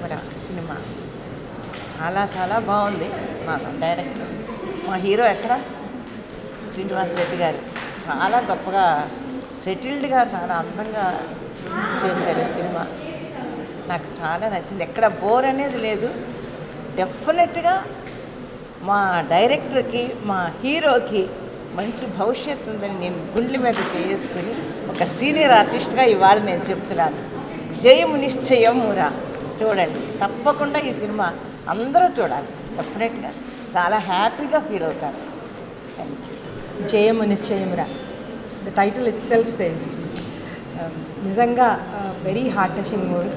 నిశ్చయమర cinema చాలా చాలా బాగుంది మా డైరెక్టర్ మా హీరో ఎక్కడ శ్రీనివాస్ రెడ్డి గారు చాలా గొప్పగా సెటిల్డ్గా చాలా అందంగా చేశారు సినిమా నాకు చాలా నచ్చింది ఎక్కడ బోర్ అనేది లేదు డెఫినెట్గా మా డైరెక్టర్కి మా హీరోకి మంచి భవిష్యత్తు ఉందని నేను గుండెల మీద చేసుకుని ఒక సీనియర్ ఆర్టిస్ట్గా ఇవాళ నేను చెప్తున్నాను జయము నిశ్చయం మురా చూడండి తప్పకుండా ఈ సినిమా అందరూ చూడాలి డెఫినెట్గా చాలా హ్యాపీగా ఫీల్ అవుతారు thank you Jayamu Nischayamura the title itself says నిజంగా very heart touching movie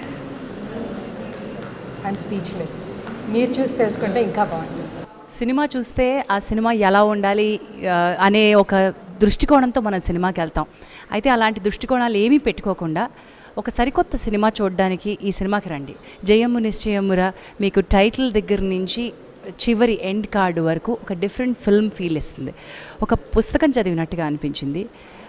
and speechless మీరు చూసి తెలుసుకుంటే ఇంకా బాగుంటుంది సినిమా చూస్తే ఆ సినిమా ఎలా ఉండాలి ఆ, అనే ఒక దృష్టికోణంతో మనం సినిమాకి వెళ్తాం అయితే అలాంటి దృష్టికోణాలు ఏమీ పెట్టుకోకుండా ఒక సరికొత్త సినిమా చూడడానికి ఈ సినిమాకి రండి జయము నిశ్చయమురా మీకు టైటిల్ దగ్గర నుంచి చివరి ఎండ్ కార్డు వరకు ఒక డిఫరెంట్ ఫిల్మ్ ఫీల్ ఇస్తుంది ఒక పుస్తకం చదివినట్టుగా అనిపించింది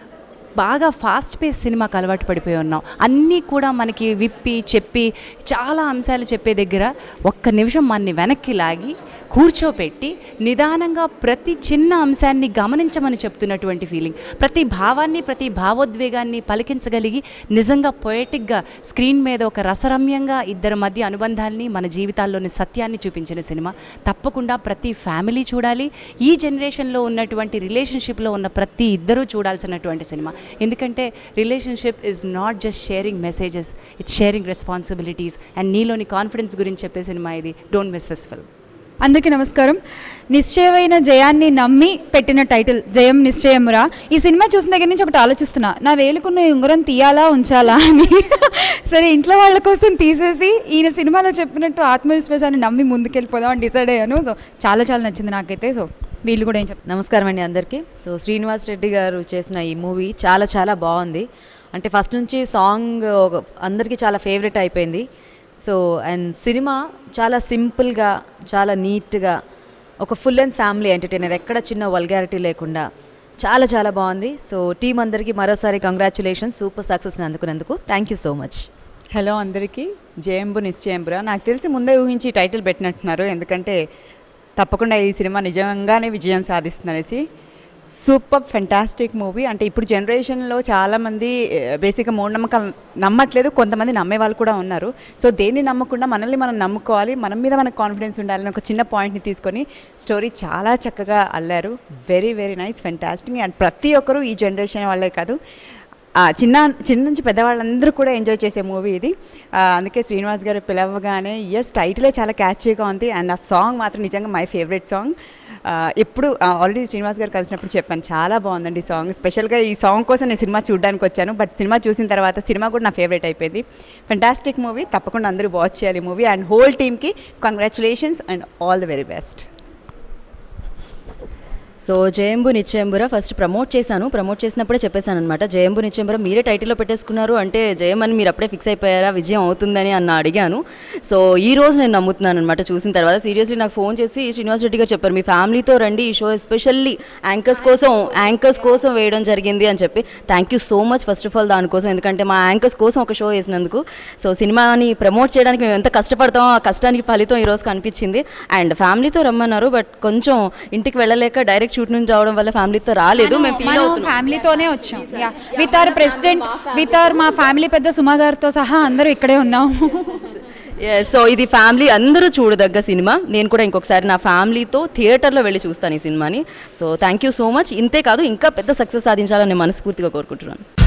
బాగా ఫాస్ట్ పేస్ సినిమాకి అలవాటు పడిపోయి ఉన్నాం అన్నీ కూడా మనకి విప్పి చెప్పి చాలా అంశాలు చెప్పే దగ్గర ఒక్క నిమిషం మనని వెనక్కి లాగి కూర్చోపెట్టి నిదానంగా ప్రతి చిన్న అంశాన్ని గమనించమని చెప్తున్నటువంటి ఫీలింగ్ ప్రతి భావాన్ని ప్రతి భావోద్వేగాన్ని పలికించగలిగి నిజంగా పొయటిక్గా స్క్రీన్ మీద ఒక రసరమ్యంగా ఇద్దరి మధ్య అనుబంధాల్ని మన జీవితాల్లోని సత్యాన్ని చూపించిన సినిమా తప్పకుండా ప్రతి ఫ్యామిలీ చూడాలి ఈ జనరేషన్లో ఉన్నటువంటి రిలేషన్షిప్లో ఉన్న ప్రతి ఇద్దరూ చూడాల్సినటువంటి సినిమా ఎందుకంటే relationship is not just sharing messages it's sharing responsibilities and నీలోని కాన్ఫిడెన్స్ గురించి చెప్పే సినిమా ఇది డోంట్ మిస్ దిస్ ఫిల్మ్ అందరికీ నమస్కారం నిశ్చయమైన జయాన్ని నమ్మి పెట్టిన టైటిల్ జయం నిశ్చయమురా ఈ సినిమా చూసిన దగ్గర నుంచి ఒకటి ఆలోచిస్తున్నా నా వేలుకున్న ఈ ఉంగరం తీయాలా ఉంచాలా అని సరే ఇంట్లో వాళ్ళ కోసం తీసేసి ఈయన సినిమాలో చెప్పినట్టు ఆత్మవిశ్వాసాన్ని నమ్మి ముందుకెళ్ళిపోదాం అని డిసైడ్ అయ్యాను సో చాలా చాలా నచ్చింది నాకైతే సో వీళ్ళు కూడా ఏం చెప్తారు నమస్కారం అండి అందరికీ సో శ్రీనివాస్ రెడ్డి గారు చేసిన ఈ మూవీ చాలా చాలా బాగుంది అంటే ఫస్ట్ నుంచి సాంగ్ ఒక- అందరికీ చాలా ఫేవరెట్ అయిపోయింది సో అండ్ సినిమా చాలా సింపుల్గా చాలా నీట్గా ఒక ఫుల్ అండ్ ఫ్యామిలీ ఎంటర్టైనర్ ఎక్కడ చిన్న వల్గారిటీ లేకుండా చాలా చాలా బాగుంది సో టీం అందరికీ మరోసారి కంగ్రాచులేషన్స్ సూపర్ సక్సెస్ అందుకున్నందుకు thank you so much hello అందరికీ జయంబు నిశ్చయంబురా నాకు తెలిసి ముందే ఊహించి ఈ టైటిల్ పెట్టినట్టున్నారు ఎందుకంటే తప్పకుండా ఈ సినిమా నిజంగానే విజయం సాధిస్తుందనేసి సూపర్ ఫెంటాస్టిక్ మూవీ అంటే ఇప్పుడు జనరేషన్లో చాలామంది బేసిక్గా మూఢనమ్మకాలు నమ్మట్లేదు కొంతమంది నమ్మే వాళ్ళు కూడా ఉన్నారు సో దేన్ని నమ్మకుండా మనల్ని మనం నమ్ముకోవాలి మన మీద మనకు కాన్ఫిడెన్స్ ఉండాలని ఒక చిన్న పాయింట్ని తీసుకొని స్టోరీ చాలా చక్కగా అల్లారు very very nice fantastic and ప్రతి ఒక్కరూ ఈ జనరేషన్ వాళ్ళే కాదు ఆ, చిన్న చిన్న నుంచి పెద్దవాళ్ళందరూ కూడా ఎంజాయ్ చేసే మూవీ ఇది ఆ, అందుకే శ్రీనివాస్ గారు పిలవగానే ఎస్ టైటిలే చాలా క్యాచీగా ఉంది అండ్ ఆ సాంగ్ మాత్రం నిజంగా మై ఫేవరెట్ సాంగ్ ఆ, ఎప్పుడు ఆల్రెడీ శ్రీనివాస్ గారు కలిసినప్పుడు చెప్పాను చాలా బాగుందండి ఈ సాంగ్ స్పెషల్గా ఈ సాంగ్ కోసం నేను సినిమా చూడడానికి వచ్చాను బట్ సినిమా చూసిన తర్వాత సినిమా కూడా నా ఫేవరెట్ అయిపోయింది ఫెంటాస్టిక్ మూవీ తప్పకుండా అందరూ వాచ్ చేయాలి మూవీ అండ్ హోల్ టీమ్కి congratulations and all the very best so Jayambu Nischayambura first promote చేశాను ప్రమోట్ చేసినప్పుడే చెప్పేశాను అనమాట జయంబు నిశ్చయంబుర మీరే టైటిల్లో పెట్టేసుకున్నారు అంటే జయం అని మీరు అప్పుడే ఫిక్స్ అయిపోయారా విజయం అవుతుందని అన్న అడిగాను సో ఈ రోజు నేను నమ్ముతున్నాను అనమాట చూసిన తర్వాత సీరియస్లీ నాకు ఫోన్ చేసి శ్రీనివాస్ రెడ్డి గారు చెప్పారు మీ ఫ్యామిలీతో రండి ఈ షో ఎస్పెషల్లీ యాంకర్స్ కోసం యాంకర్స్ కోసం వేయడం జరిగింది అని చెప్పి thank you so much first of all దానికోసం ఎందుకంటే మా యాంకర్స్ కోసం ఒక షో వేసినందుకు సో సినిమాని ప్రమోట్ చేయడానికి మేము ఎంత కష్టపడతామో ఆ కష్టానికి ఫలితం ఈరోజు కనిపించింది అండ్ ఫ్యామిలీతో రమ్మన్నారు బట్ కొంచెం ఇంటికి వెళ్ళలేక డైరెక్ట్ షూట్ నుంచి రావడం వల్ల ఫ్యామిలీతో రాలేదు మేము ఫీల్ మనం అవుతున్నాం ఫ్యామిలీతోనే వచ్చాం with our president with our మా ఫ్యామిలీ పెద్ద సుమా గారితో సహా అందరూ ఇక్కడే ఉన్నాం సో ఇది ఫ్యామిలీ అందరూ చూడదగ్గ సినిమా నేను కూడా ఇంకొకసారి నా ఫ్యామిలీతో థియేటర్లో వెళ్ళి చూస్తాను ఈ సినిమాని so thank you so much ఇంతే కాదు ఇంకా పెద్ద సక్సెస్ సాధించాలని నేను మనస్ఫూర్తిగా కోరుకుంటున్నాను